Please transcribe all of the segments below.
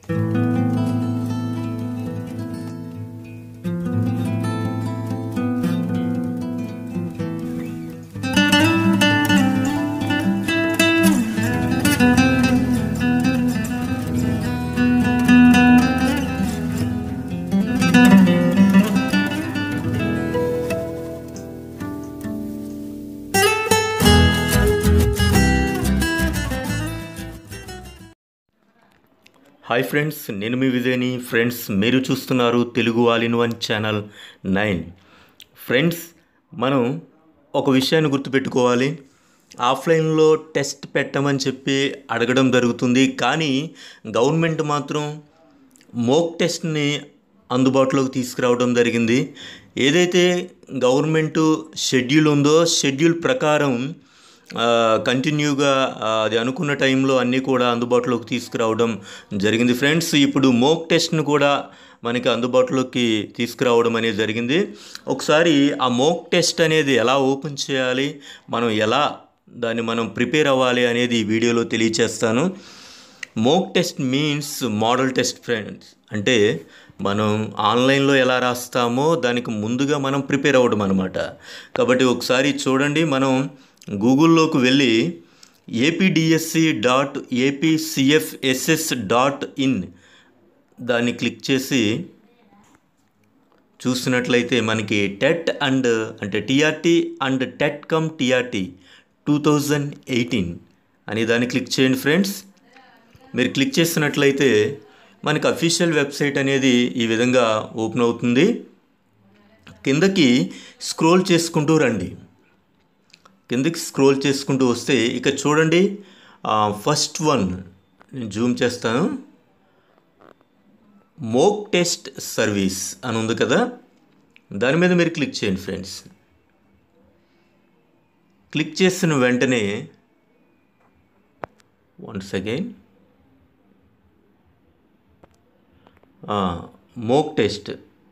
hi friends నేను మీ విజయని friends మీరు చూస్తున్నారు Telugu all in one channel nine friends మనం ఒక విషయాన్ని గుర్తుపెట్టుకోవాలి ఆఫ్లైన్లో టెస్ట్ పెట్టమని చెప్పి అడగడం జరుగుతుంది కానీ గవర్నమెంట్ మాత్రం మోక్ టెస్ట్ని అందుబాటులోకి తీసుకురావడం జరిగింది ఏదైతే గవర్నమెంట్ షెడ్యూల్ ఉందో షెడ్యూల్ ప్రకారం ఆ, కంటిన్యూగా ఆ, అది అనుకున్న టైంలో అన్నీ కూడా అందుబాటులోకి తీసుకురావడం జరిగింది ఫ్రెండ్స్ ఇప్పుడు మోక్ టెస్ట్ను కూడా మనకి అందుబాటులోకి తీసుకురావడం అనేది జరిగింది ఒకసారి ఆ మోక్ టెస్ట్ అనేది ఎలా ఓపెన్ చేయాలి మనం ఎలా దాన్ని మనం ప్రిపేర్ అవ్వాలి అనేది ఈ వీడియోలో తెలియచేస్తాను mock test means model test friends అంటే మనం ఆన్లైన్లో ఎలా రాస్తామో దానికి ముందుగా మనం ప్రిపేర్ అవ్వడం అనమాట కాబట్టి ఒకసారి చూడండి మనం గూగుల్లోకి వెళ్ళి APDSC dot APCFSS dot in దాన్ని క్లిక్ చేసి చూసినట్లయితే మనకి టెట్ అండ్ అంటే TRT and TET cum TRT two thousand eighteen అని దాన్ని క్లిక్ చేయండి ఫ్రెండ్స్ మీరు క్లిక్ చేసినట్లయితే మనకి అఫీషియల్ వెబ్సైట్ అనేది ఈ విధంగా ఓపెన్ అవుతుంది కిందకి స్క్రోల్ చేసుకుంటూ రండి కిందకి స్క్రోల్ చేసుకుంటూ వస్తే ఇక చూడండి ఫస్ట్ వన్ నేను జూమ్ చేస్తాను మోక్ టెస్ట్ సర్వీస్ అని ఉంది కదా దాని మీద మీరు క్లిక్ చేయండి ఫ్రెండ్స్ క్లిక్ చేసిన వెంటనే once again mock test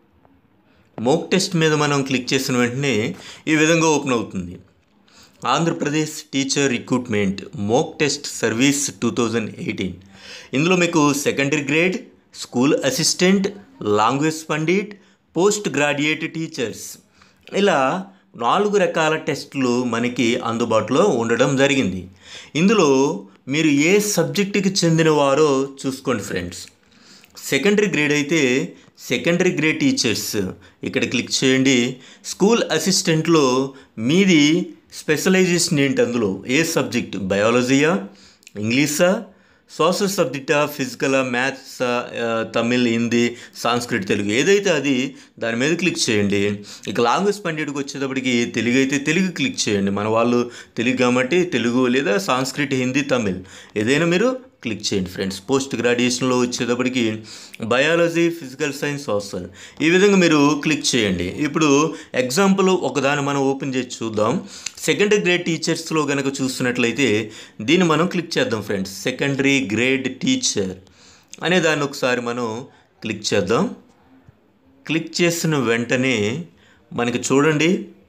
mock test మీద మనం క్లిక్ చేసిన వెంటనే ఈ విధంగా ఓపెన్ అవుతుంది Andhra Pradesh teacher recruitment mock test service two thousand eighteen ఇందులో మీకు secondary grade school assistant language Pandit post graduate teachers ఇలా నాలుగు రకాల టెస్టులు మనకి అందుబాటులో ఉండడం జరిగింది ఇందులో మీరు ఏ సబ్జెక్టుకి చెందినవారో చూసుకోండి ఫ్రెండ్స్ సెకండరీ గ్రేడ్ అయితే సెకండరీ గ్రేడ్ టీచర్స్ ఇక్కడ క్లిక్ చేయండి స్కూల్ అసిస్టెంట్లో మీది స్పెషలైజేషన్ ఏంటి అందులో ఏ సబ్జెక్ట్ బయాలజీయా ఇంగ్లీషా సోషల్ సబ్జెక్టా ఫిజికలా మ్యాథ్సా తమిళ్ హిందీ సాంస్క్రిట్ తెలుగు ఏదైతే అది దాని మీద క్లిక్ చేయండి ఇక లాంగ్వేజ్ పండిట్కి వచ్చేటప్పటికి తెలుగు అయితే తెలుగు క్లిక్ చేయండి మన వాళ్ళు తెలుగు కాబట్టి తెలుగు లేదా సాంస్క్రిట్ హిందీ తమిళ్ ఏదైనా మీరు క్లిక్ చేయండి ఫ్రెండ్స్ పోస్ట్ గ్రాడ్యుయేషన్లో వచ్చేటప్పటికి బయాలజీ ఫిజికల్ సైన్స్ సోషల్ ఈ విధంగా మీరు క్లిక్ చేయండి ఇప్పుడు ఎగ్జాంపుల్ ఒకదాన్ని మనం ఓపెన్ చేసి చూద్దాం సెకండరీ గ్రేడ్ టీచర్స్లో కనుక చూస్తున్నట్లయితే దీన్ని మనం క్లిక్ చేద్దాం ఫ్రెండ్స్ సెకండరీ గ్రేడ్ టీచర్ అనే దాన్ని ఒకసారి మనం క్లిక్ చేద్దాం క్లిక్ చేసిన వెంటనే మనకి చూడండి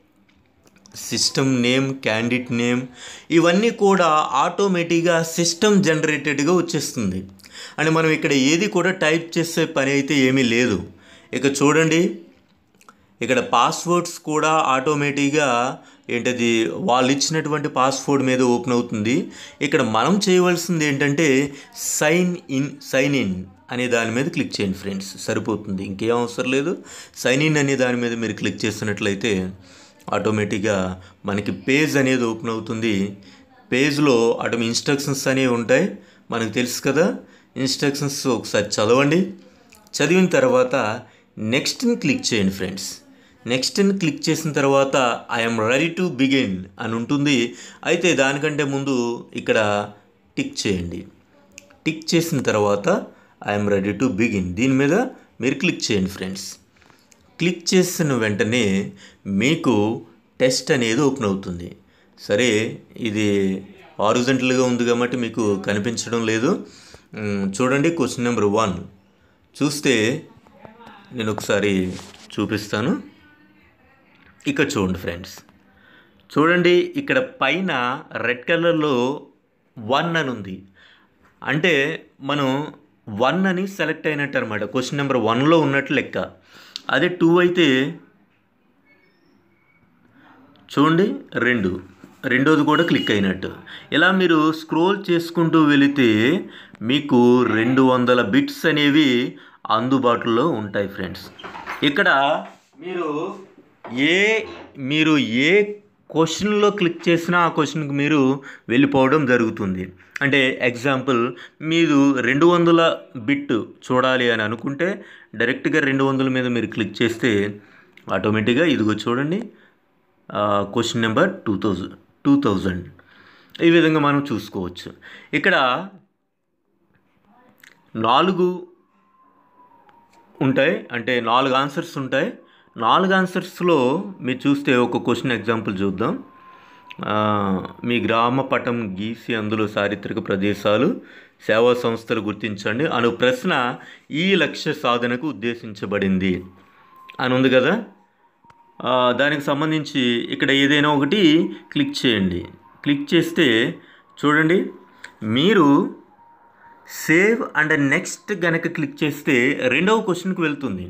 సిస్టమ్ నేమ్ క్యాండిడేట్ నేమ్ ఇవన్నీ కూడా ఆటోమేటిక్గా సిస్టమ్ జనరేటెడ్గా వచ్చేస్తుంది అని మనం ఇక్కడ ఏది కూడా టైప్ చేసే పని అయితే ఏమీ లేదు ఇక చూడండి ఇక్కడ పాస్వర్డ్స్ కూడా ఆటోమేటిక్గా ఏంటది వాళ్ళు ఇచ్చినటువంటి పాస్వర్డ్ మీద ఓపెన్ అవుతుంది ఇక్కడ మనం చేయవలసింది ఏంటంటే సైన్ ఇన్ సైన్ ఇన్ అనే దాని మీద క్లిక్ చేయండి ఫ్రెండ్స్ సరిపోతుంది ఇంకేం అవసరం లేదు సైన్ ఇన్ అనే దాని మీద మీరు క్లిక్ చేసినట్లయితే ఆటోమేటిక్గా మనకి పేజ్ అనేది ఓపెన్ అవుతుంది పేజ్లో అటు ఇన్స్ట్రక్షన్స్ అనేవి ఉంటాయి మనకు తెలుసు కదా ఇన్స్ట్రక్షన్స్ ఒకసారి చదవండి చదివిన తర్వాత నెక్స్ట్ని క్లిక్ చేయండి ఫ్రెండ్స్ నెక్స్ట్ని క్లిక్ చేసిన తర్వాత ఐఎమ్ రెడీ టు బిగిన్ అని ఉంటుంది అయితే దానికంటే ముందు ఇక్కడ టిక్ చేయండి టిక్ చేసిన తర్వాత ఐఎమ్ రెడీ టు బిగిన్ దీని మీద మీరు క్లిక్ చేయండి ఫ్రెండ్స్ క్లిక్ చేసిన వెంటనే మీకు టెస్ట్ అనేది ఓపెన్ అవుతుంది సరే ఇది ఆరిజెంటల్గా ఉంది కాబట్టి మీకు కనిపించడం లేదు మ్, చూడండి క్వశ్చన్ నెంబర్ వన్ చూస్తే నేను ఒకసారి చూపిస్తాను ఇక్కడ చూడండి ఫ్రెండ్స్ చూడండి ఇక్కడ పైన రెడ్ కలర్లో వన్ అని ఉంది అంటే మనం వన్ అని సెలెక్ట్ అయినట్టు అనమాట క్వశ్చన్ నెంబర్ వన్లో ఉన్నట్టు లెక్క అదే టూ అయితే చూడండి రెండు రెండోది కూడా క్లిక్ అయినట్టు ఇలా మీరు స్క్రోల్ చేసుకుంటూ వెళితే మీకు రెండు వందల బిట్స్ అనేవి అందుబాటులో ఉంటాయి ఫ్రెండ్స్ ఇక్కడ మీరు ఏ మీరు ఏ క్వశ్చన్లో క్లిక్ చేసినా ఆ క్వశ్చన్కి మీరు వెళ్ళిపోవడం జరుగుతుంది అంటే ఎగ్జాంపుల్ మీరు రెండు వందల బిట్ చూడాలి అని అనుకుంటే డైరెక్ట్గా రెండు వందల మీద మీరు క్లిక్ చేస్తే ఆటోమేటిక్గా ఇదిగో చూడండి question number two thousand two thousand ఈ విధంగా మనం చూసుకోవచ్చు ఇక్కడ నాలుగు ఉంటాయి అంటే నాలుగు ఆన్సర్స్ ఉంటాయి నాలుగు ఆన్సర్స్లో మీరు చూస్తే ఒక క్వశ్చన్ ఎగ్జాంపుల్ చూద్దాం ఆ, మీ గ్రామ పటం గీసి అందులో చారిత్రక ప్రదేశాలు సేవా సంస్థలు గుర్తించండి అను ప్రశ్న ఈ లక్ష్య సాధనకు ఉద్దేశించబడింది అని ఉంది కదా ఆ, దానికి సంబంధించి ఇక్కడ ఏదైనా ఒకటి క్లిక్ చేయండి క్లిక్ చేస్తే చూడండి మీరు సేవ్ అండ్ నెక్స్ట్ గనక క్లిక్ చేస్తే రెండవ క్వశ్చన్కి వెళ్తుంది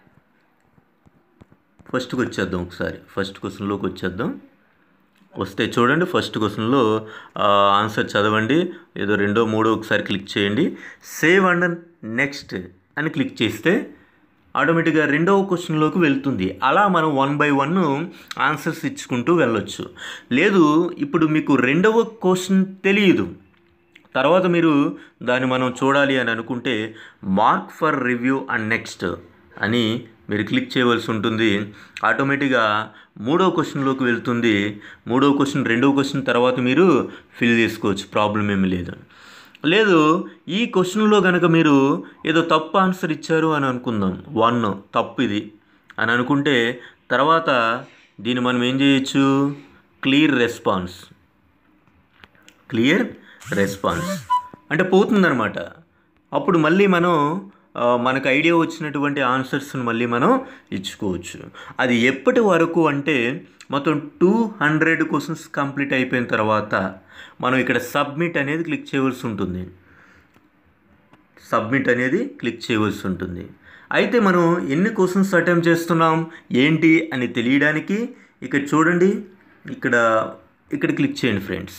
ఫస్ట్కి వచ్చేద్దాం ఒకసారి ఫస్ట్ క్వశ్చన్లోకి వచ్చేద్దాం వస్తే చూడండి ఫస్ట్ క్వశ్చన్లో ఆన్సర్ చదవండి ఏదో రెండో మూడో ఒకసారి క్లిక్ చేయండి సేవ్ అండ్ నెక్స్ట్ అని క్లిక్ చేస్తే ఆటోమేటిక్గా రెండవ క్వశ్చన్లోకి వెళ్తుంది అలా మనం వన్ బై వన్ ఆన్సర్స్ ఇచ్చుకుంటూ వెళ్ళొచ్చు లేదు ఇప్పుడు మీకు రెండవ క్వశ్చన్ తెలియదు తర్వాత మీరు దాన్ని మనం చూడాలి అని అనుకుంటే mark for review and next అని మీరు క్లిక్ చేయవలసి ఉంటుంది ఆటోమేటిక్గా మూడో క్వశ్చన్లోకి వెళ్తుంది మూడో క్వశ్చన్ రెండో క్వశ్చన్ తర్వాత మీరు ఫిల్ చేసుకోవచ్చు ప్రాబ్లం ఏమీ లేదు లేదు ఈ క్వశ్చన్లో కనుక మీరు ఏదో తప్పు ఆన్సర్ ఇచ్చారు అని అనుకుందాం వన్ తప్పు ఇది అని అనుకుంటే తర్వాత దీన్ని మనం ఏం చేయొచ్చు క్లియర్ రెస్పాన్స్ క్లియర్ రెస్పాన్స్ అంటే పోతుందన్నమాట అప్పుడు మళ్ళీ మనం ఆ, మనకు ఐడియా వచ్చినటువంటి ఆన్సర్స్ని మళ్ళీ మనం ఇచ్చుకోవచ్చు అది ఎప్పటి వరకు అంటే మొత్తం టూ హండ్రెడ్ క్వశ్చన్స్ కంప్లీట్ అయిపోయిన తర్వాత మనం ఇక్కడ సబ్మిట్ అనేది క్లిక్ చేయవలసి ఉంటుంది సబ్మిట్ అనేది క్లిక్ చేయవలసి ఉంటుంది అయితే మనం ఎన్ని క్వశ్చన్స్ అటెంప్ట్ చేస్తున్నాం ఏంటి అని తెలియడానికి ఇక్కడ చూడండి ఇక్కడ ఇక్కడ క్లిక్ చేయండి ఫ్రెండ్స్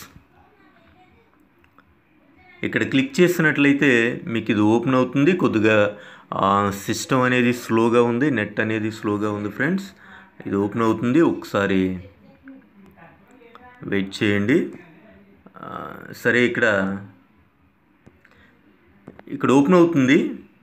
ఇక్కడ క్లిక్ చేసినట్లయితే మీకు ఇది ఓపెన్ అవుతుంది కొద్దిగా సిస్టమ్ అనేది స్లోగా ఉంది నెట్ అనేది స్లోగా ఉంది ఫ్రెండ్స్ ఇది ఓపెన్ అవుతుంది ఒకసారి వెయిట్ చేయండి ఆ, సరే ఇక్కడ ఇక్కడ ఓపెన్ అవుతుంది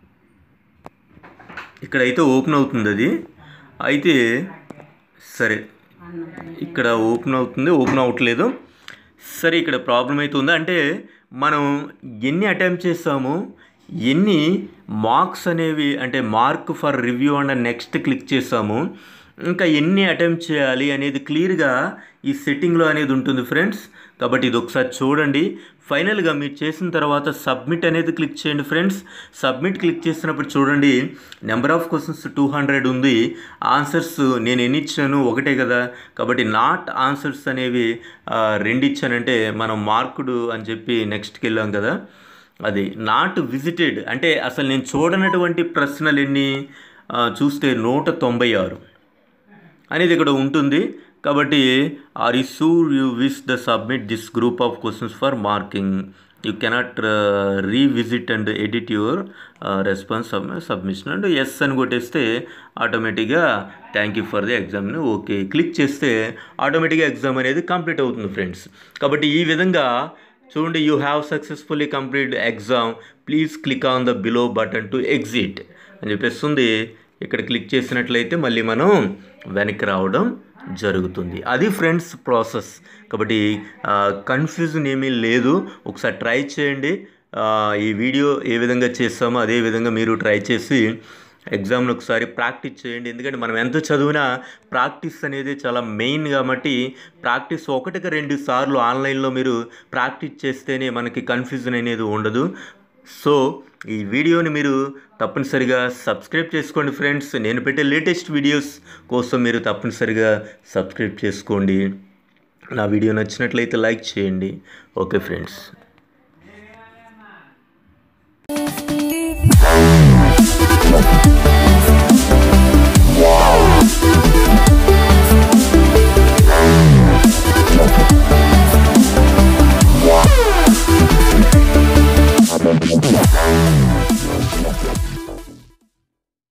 ఇక్కడ అయితే ఓపెన్ అవుతుంది అది అయితే సరే ఇక్కడ ఓపెన్ అవుతుంది ఓపెన్ అవ్వట్లేదు సరే ఇక్కడ ప్రాబ్లం అవుతుంది అంటే మనం ఎన్ని అటెంప్ట్ చేస్తామో ఎన్ని మార్క్స్ అనేవి అంటే mark for review and next click చేసాము ఇంకా ఎన్ని అటెంప్ట్ చేయాలి అనేది క్లియర్గా ఈ సెట్టింగ్లో అనేది ఉంటుంది ఫ్రెండ్స్ కాబట్టి ఇది ఒకసారి చూడండి ఫైనల్గా మీరు చేసిన తర్వాత సబ్మిట్ అనేది క్లిక్ చేయండి ఫ్రెండ్స్ సబ్మిట్ క్లిక్ చేసినప్పుడు చూడండి number of questions two hundred ఉంది ఆన్సర్స్ నేను ఎన్ని ఇచ్చాను ఒకటే కదా కాబట్టి నాట్ ఆన్సర్స్ అనేవి ఆ, రెండు ఇచ్చానంటే మనం మార్కుడు అని చెప్పి నెక్స్ట్కి వెళ్ళాం కదా అది నాట్ విజిటెడ్ అంటే అసలు నేను చూడనటువంటి ప్రశ్నలు ఎన్ని ఆ, చూస్తే నూట తొంభై ఆరు అనేది ఇక్కడ ఉంటుంది కాబట్టి are you sure you wish to submit this group of questions for marking you cannot revisit and edit your response submission and yes అని కొట్టేస్తే ఆటోమేటిక్గా thank you for the exam okay click చేస్తే ఆటోమేటిక్గా ఎగ్జామ్ అనేది complete అవుతుంది friends కాబట్టి ఈ విధంగా చూడండి you have successfully complete exam please click on the below button to exit అని చెప్పేస్తుంది ఇక్కడ క్లిక్ చేసినట్లయితే మళ్ళీ మనం వెనక్కి రావడం జరుగుతుంది అది ఫ్రెండ్స్ ప్రాసెస్ కాబట్టి కన్ఫ్యూజన్ ఏమీ లేదు ఒకసారి ట్రై చేయండి ఆ, ఈ వీడియో ఏ విధంగా చేస్తామో అదే విధంగా మీరు ట్రై చేసి ఎగ్జామ్ని ఒకసారి ప్రాక్టీస్ చేయండి ఎందుకంటే మనం ఎంత చదివినా ప్రాక్టీస్ అనేది చాలా మెయిన్ కాబట్టి ప్రాక్టీస్ ఒకటికి రెండు సార్లు ఆన్లైన్లో మీరు ప్రాక్టీస్ చేస్తేనే మనకి కన్ఫ్యూజన్ అనేది ఉండదు సో ఈ వీడియోని మీరు తప్పనిసరిగా సబ్స్క్రైబ్ చేసుకోండి ఫ్రెండ్స్ నేను పెట్టే లేటెస్ట్ వీడియోస్ కోసం మీరు తప్పనిసరిగా సబ్స్క్రైబ్ చేసుకోండి నా వీడియో నచ్చినట్లయితే లైక్ చేయండి ఓకే ఫ్రెండ్స్